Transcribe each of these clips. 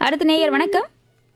அடுத்த நேயர் வணக்கம்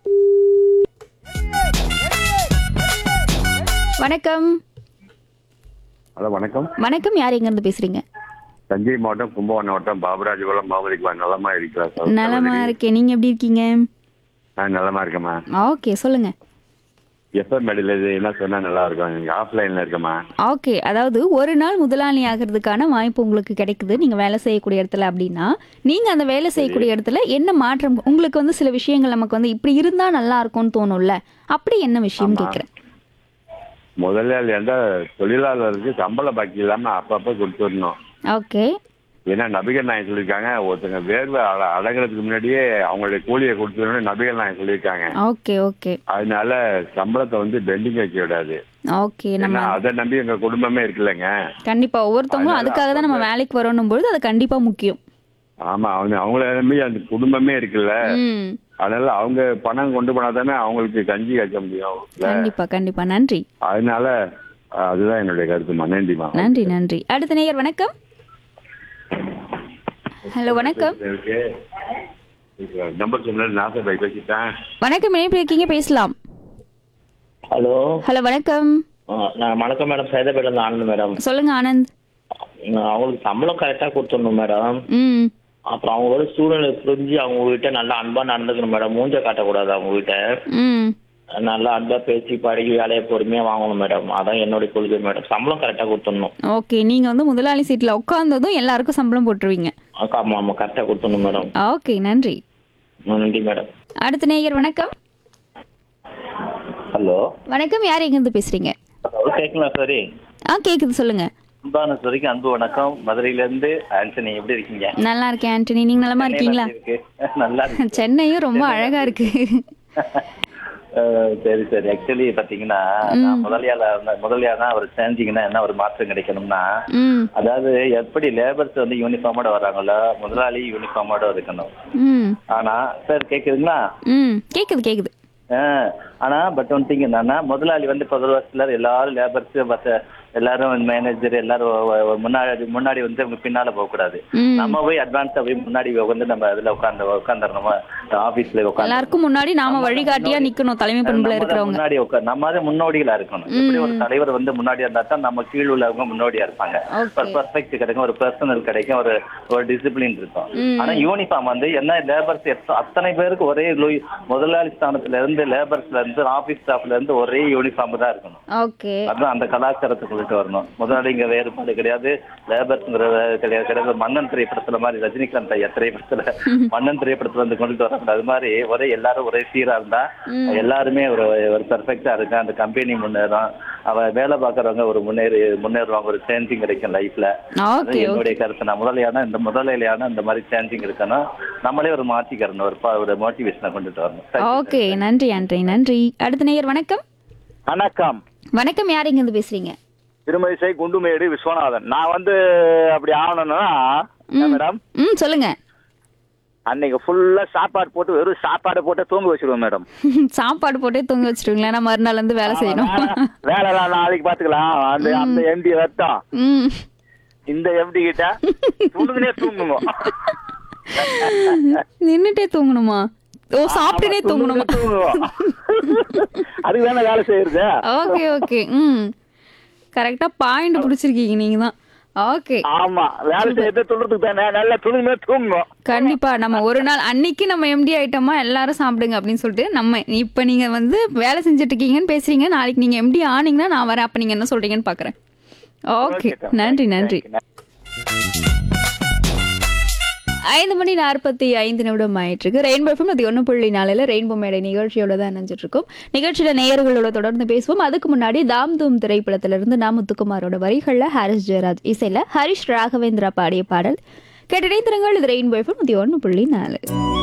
வணக்கம் ஹலோ வணக்கம் வணக்கம் யார் எங்க இருந்து பேசுறீங்க தஞ்சை மாவட்டம் கும்பகோணம் மாவட்டம் பாபராஜபுரம் மாமலிக்கு நலமா இருக்கிறார் சார் நலமா இருக்கேன் நீங்க எப்படி இருக்கீங்க நான் நலமா இருக்கேம்மா ஓகே சொல்லுங்க எஃப்எம் மெடில் இது என்ன சொன்னா நல்லா இருக்கும் நீங்க ஆஃப்லைன்ல இருக்கேம்மா ஓகே அதாவது ஒரு நாள் முதலாளி ஆகிறதுக்கான வாய்ப்பு உங்களுக்கு கிடைக்குது நீங்க வேலை செய்யக்கூடிய இடத்துல அப்படின்னா நீங்க அந்த வேலை செய்யக்கூடிய இடத்துல என்ன மாற்றம் உங்களுக்கு வந்து சில விஷயங்கள் நமக்கு வந்து இப்படி இருந்தா நல்லா இருக்கும்னு தோணும்ல அப்படி என்ன விஷயம் ஆமா. கேக்குறேன் முதலாளி எந்த தொழிலாளருக்கு சம்பள பாக்கி இல்லாம அப்பப்ப கொடுத்துடணும் ஓகே ஏன்னா நபிகள் நாயகம் சொல்லியிருக்காங்க ஒருத்தங்க வேர்வை அட- அடங்குறதுக்கு முன்னாடியே அவங்களுடைய கூலியை கொடுத்துடணும் நபிகள் நாயகம் சொல்லியிருக்காங்க ஓகே ஓகே அதனால சம்பளத்தை வந்து பெண்டிங் வைக்க விடாது ஓகே நம்ம ஏன்னா அதை நம்பி எங்க குடும்பமே இருக்குல்லங்க கண்டிப்பா ஒவ்வொருத்தவங்களும் அதனால அதுக்காக தான் நம்ம வேலைக்கு வரணும் பொழுது அது கண்டிப்பா முக்கியம் ஆமா அவங்க அவங்கள நம்பி அந்த குடும்பமே இருக்குல்ல ம் அதனால அவங்க பணம் கொண்டு போனாதானே அவங்களுக்கு கஞ்சி காய்ச்ச முடியும் இல்ல? கண்டிப்பா கண்டிப்பா நன்றி அதனால அஹ், அதுதான் என்னுடைய கருத்துமா நன்றிமா நன்றி நன்றி அடுத்த நேயர் வணக்கம் ஹலோ வணக்கம் நம்பர் சொன்னது நாசர் பை பேசிட்டேன் வணக்கம் இணைப்பு இருக்கீங்க பேசலாம் ஹலோ ஹலோ வணக்கம் ஆ, நான் வணக்கம் மேடம் சைதாபேட்டில் ஆனந்த் மேடம் சொல்லுங்க ஆனந்த் நான் அவங்களுக்கு சம்பளம் கரெக்டாக கொடுத்துடணும் மேடம் ம் அப்புறம் அவங்களோட சூழ்நிலை புரிஞ்சு அவங்க கிட்ட நல்லா அன்பா நடந்துக்கணும் மேடம் மூஞ்ச காட்டக்கூடாது அவங்க கிட்ட ம் நல்லா அன்பா பேசி பழகி வேலையை பொறுமையா வாங்கணும் மேடம் அதான் என்னுடைய கொள்கை மேடம் சம்பளம் கரெக்டாக கொடுத்துடணும் ஓகே நீங்க வந்து முதலாளி சீட்ல உட்கார்ந்ததும் எல்லாருக்கும் சம்பளம் போட்டுருவீங்க ஆமா ஆமா கரெக்டாக கொடுத்துடணும் மேடம் ஓகே நன்றி நன்றி மேடம் அடுத்த நேயர் வணக்கம் ஹலோ வணக்கம் யார் எங்கிருந்து பேசுறீங்க கேட்கலாம் சரி ஆ கேக்குது சொல்லுங்க அன்பான வரைக்கும் அன்பு வணக்கம் மதுரையில இருந்து ஆண்டனி எப்படி இருக்கீங்க நல்லா இருக்கேன் ஆண்டனி நீங்க நலமா இருக்கீங்களா எப்படி இருக்கு நல்லா இருக்கு சென்னையும் ரொம்ப அழகா இருக்கு அஹ் சரி சரி ஆக்சுவலி பாத்தீங்கன்னா நான் முதலியால முதலியானா அவர் சேர்ந்தீங்கன்னா என்ன ஒரு மாற்றம் கிடைக்கணும்னா ம் அதாவது எப்படி லேபர்ஸ் வந்து யூனிஃபார்மோட வராங்களோ முதலாளி யூனிஃபார்மோட இருக்கணும் ம் ஆனா சார் கேக்குதுங்களா ம் கேக்குது கேக்குது ஆஹ் ஆனா பட் ஒன் திங் என்னன்னா முதலாளி வந்து பதில் வருஷத்துல எல்லாரும் லேபர்ஸ் மற்ற எல்லாரும் மேனேஜர் எல்லாரும் ஒ- ஒ- முன்னாடி முன்னாடி வந்து அவங்க பின்னால போக கூடாது ம் நம்ம போய் அட்வான்ஸா போய் முன்னாடி வந்து நம்ம அதுல உட்காந்து உட்காந்துறோம் ஆபீஸ்ல உட்காந்து எல்லாருக்கும் முன்னாடி நாம வழிகாட்டியா நிக்கணும் தலைமை பண்புல இருக்கிறவங்க முன்னாடி உட்கார் நம்ம தான் முன்னோடிகளா இருக்கணும் எப்படி ஒரு தலைவர் வந்து முன்னாடியா இருந்தா தான் நம்ம கீழ் உள்ளவங்க முன்னோடியா இருப்பாங்க Okay. ஒரு பெர்ஃபெக்ட் கிடைக்கும் ஒரு பர்சனல் கிடைக்கும் ஒரு ஒரு டிசிப்ளின் இருக்கும் ம். ஆனா யூனிஃபார்ம் வந்து என்ன லேபர்ஸ் அத்தனை பேருக்கு ஒரே லு- முதலாளி ஸ்தானத்துல இருந்து லேபர்ஸ்ல இருந்து ஆபீஸ் ஸ்டாஃப்ல இருந்து ஒரே யூனிஃபார்ம் தான் இருக்கணும் ஓகே அதுதான் அந்த கலாச்சாரத்தை கொண்டுட்டு வரணும் முதலாளிங்க வேறுபாடு கிடையாது லேபர்ஸ்ங்கிற கிடையாது கிடையாது மன்னன் திரைப்படத்துல மாதிரி ரஜினிகாந்த் ஐயா திரைப்படத்துல மன்னன் திரைப்படத்துல வந்து கொண்டுட்டு வராங்க அது மாதிரி ஒரே எல்லாரும் ஒரே சீரா இருந்தா எல்லாருமே ஒரு ஒரு பெர்ஃபெக்டா இருக்கு அந்த கம்பெனி முன்னேறும் அவ வேலை பார்க்கறவங்க ஒரு முன்னேறி முன்னேறுவாங்க ஒரு சேஞ்சிங் கிடைக்கும் லைஃப்ல அது ஓகே என்னுடைய கருத்து நான் முதலாளியான இந்த முதலாளியான இந்த மாதிரி சேஞ்சிங் இருக்கணும் நம்மளே ஒரு மாற்றிக்கிறணும் ஒரு ப- ஒரு மோட்டிவேஷனை கொண்டுட்டு வரணும் ஓகே நன்றி ஆண்ட்ரி நன்றி அடுத்த நேயர் வணக்கம் வணக்கம் வணக்கம் யார் எங்கிருந்து பேசுறீங்க திருமதிசை குண்டுமேடு விஸ்வநாதன் நான் வந்து அப்படி ஆகணும்னா என்ன ம். மேடம் ம் சொல்லுங்க அன்னைக்கு ஃபுல்லா சாப்பாடு போட்டு வெறும் சாப்பாடு போட்டு தூங்க வச்சிருவோம் மேடம் சாப்பாடு போட்டே தூங்க வச்சிருவீங்களா நான் மறுநாள் வந்து வேலை செய்யணும் வேலைலாம் நாளைக்கு பாத்துக்கலாம் அந்த அந்த எம்டி ரத்தம் ம் இந்த எம்டி கிட்ட துணுதுனே தூங்குவோம் நின்னுட்டே தூங்கணுமா ஓ சாப்பிட்டுனே தூங்கணுமா தூங்குவோம் அதுக்கு தானே வேலை செய்யறது ஓகே ஓகே ம் கரெக்டா பாயிண்ட் பிடிச்சிருக்கீங்க நீங்க தான் ஓகே ஆமா வேலை செய்யறது துணுறதுக்கு தானே நல்லா துணுதுனே தூங்குவோம் கண்டிப்பா நம்ம ஒரு நாள் அன்னைக்கு நம்ம எம்டி ஆயிட்டோமா எல்லாரும் சாப்பிடுங்க அப்படின்னு சொல்லிட்டு நம்ம இப்ப நீங்க வந்து வேலை செஞ்சுட்டு இருக்கீங்கன்னு பேசுறீங்க நாளைக்கு நீங்க எம்டி ஆனீங்கன்னா நான் வரேன் அப்ப நீங்க என்ன சொல்றீங்கன்னு பாக்குறேன் ஓகே நன்றி நன்றி ஐந்து மணி நாற்பத்தி ஐந்து நிமிடம் ஆயிட்டு இருக்கு ரெயின்போ எஃப்எம் அது ஒன்று புள்ளி நாளில் ரெயின்போ மேடை நிகழ்ச்சியோட தான் நினைச்சிட்டு இருக்கோம் நிகழ்ச்சியில நேயர்களோட தொடர்ந்து பேசுவோம் அதுக்கு முன்னாடி தாம் தூம் திரைப்படத்திலிருந்து நா முத்துக்குமாரோட வரிகள்ல ஹாரிஸ் ஜெயராஜ் இசையில ஹரிஷ் ராகவேந்திரா பாடிய பாடல் கேட்டினை திருங்கள் இது ரெயின்போ எஃப்எம் அது ஒன்று புள்ளி நாலு